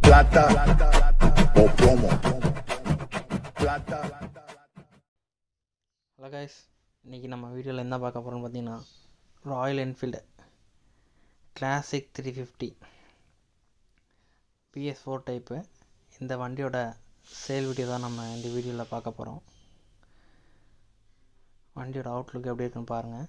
plata o plomo. Plata. Hello guys இன்றைக்கி நம்ம வீடியோவில் என்ன பார்க்க போகிறோம்னு பார்த்தீங்கன்னா Royal Enfield Classic three fifty BS four type இந்த வண்டியோட சேல் வீடியோ தான் நம்ம இந்த வீடியோவில் பார்க்க போகிறோம் வண்டியோட அவுட்லுக் எப்படி இருக்குன்னு பாருங்கள்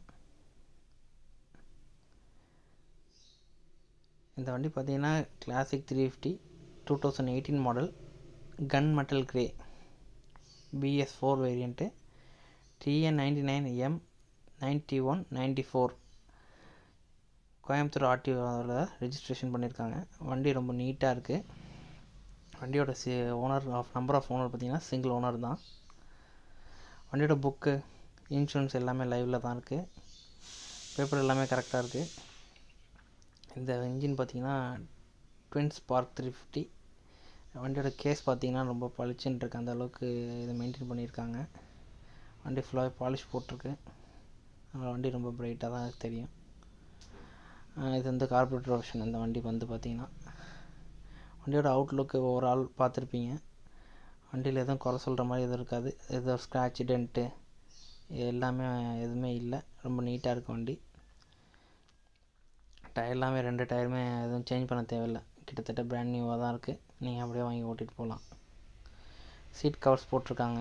இந்த வண்டி பார்த்தீங்கன்னா Classic three fifty two thousand eighteen model gun metal grey BS four variant TN ninety nine M ninety one ninety four Coimbatore ஆர்டிஓவில் ரெஜிஸ்ட்ரேஷன் பண்ணியிருக்காங்க வண்டி ரொம்ப நீட்டாக இருக்குது வண்டியோட சி owner of number of owner பார்த்திங்கன்னா சிங்கிள் ஓனர் தான் வண்டியோட புக்கு இன்சூரன்ஸ் எல்லாமே லைவில் தான் இருக்குது பேப்பர் எல்லாமே கரெக்டாக இருக்குது இந்த இன்ஜின் பார்த்திங்கன்னா ட்வின் ஸ்பார்க் த்ரீ ஃபிஃப்டி வண்டியோட கேஸ் பார்த்திங்கன்னா ரொம்ப பளிச்சுன்னு இருக்குது அந்த அளவுக்கு இதை மெயின்டைன் பண்ணியிருக்காங்க வண்டி ஃபுல்லாகவே பாலிஷ் போட்டிருக்கு அதனால் வண்டி ரொம்ப பிரைட்டாக தான் தெரியும் ஆஹ் இது வந்து கார்பரேட் வெர்ஷன் இந்த வண்டி வந்து பார்த்திங்கன்னா வண்டியோட அவுட்லுக்கு ஓவரால் பார்த்துருப்பீங்க வண்டியில் எதுவும் குறை சொல்கிற மாதிரி எதுவும் இருக்காது எதுவும் ஸ்க்ராட்ச் டென்ட்டு எல்லாமே எதுவுமே இல்லை ரொம்ப நீட்டாக இருக்குது வண்டி டயர் எல்லாமே ரெண்டு டயருமே எதுவும் சேஞ்ச் பண்ண தேவையில்லை கிட்டத்தட்ட பிராண்ட் நியூவாக தான் இருக்குது நீங்கள் அப்படியே வாங்கி ஓட்டிகிட்டு போகலாம் சீட் கவர்ஸ் போட்டிருக்காங்க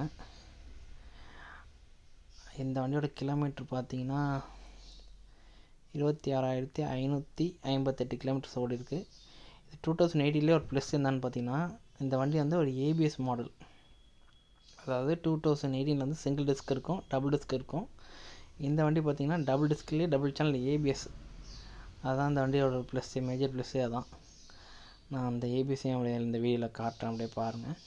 இந்த வண்டியோட கிலோமீட்டர் பார்த்தீங்கன்னா இருபத்தி ஆறாயிரத்தி ஐநூற்றி ஐம்பத்தெட்டு கிலோமீட்டர்ஸ் ஓடி இருக்குது இது டூ தௌசண்ட் எயிட்டிலே ஒரு ப்ளஸ் என்னன்னு பார்த்தீங்கன்னா இந்த வண்டி வந்து ஒரு ஏபிஎஸ் மாடல் அதாவது டூ தௌசண்ட் எயிட்டீனில் வந்து சிங்கிள் டிஸ்க் இருக்கும் டபுள் டிஸ்க் இருக்கும் இந்த வண்டி பார்த்தீங்கன்னா டபுள் டிஸ்க்லேயே டபுள் சேனல் ஏபிஎஸ் அதுதான் இந்த வண்டியோட ப்ளஸ் மேஜர் ப்ளஸ்ஸே அதான் நான் அந்த ஏபிஎஸ்ஸையும் அப்படியே இந்த வீடியோவில் காட்டுறேன் அப்படியே பாருங்கள்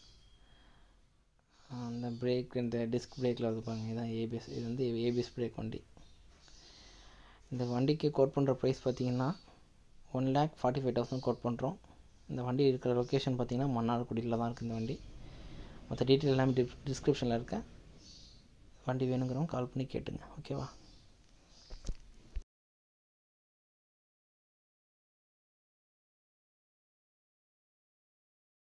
அந்த பிரேக் இந்த டிஸ்க் பிரேக்கில் வந்து பாருங்கள் இதுதான் ஏபிஎஸ் இது வந்து ஏபிஎஸ் பிரேக் வண்டி இந்த வண்டிக்கு கோட் பண்ணுற ப்ரைஸ் பார்த்தீங்கன்னா one lakh forty five thousand quote பண்ணுறோம் இந்த வண்டி இருக்கிற லொக்கேஷன் பார்த்தீங்கன்னா மன்னார்குடியில் தான் இருக்குது இந்த வண்டி மற்ற டீட்டெயில் எல்லாமே டிஸ்கிரிப்ஷனில் இருக்க வண்டி வேணுங்கிறவங்க கால் பண்ணி கேட்டுங்க ஓகேவா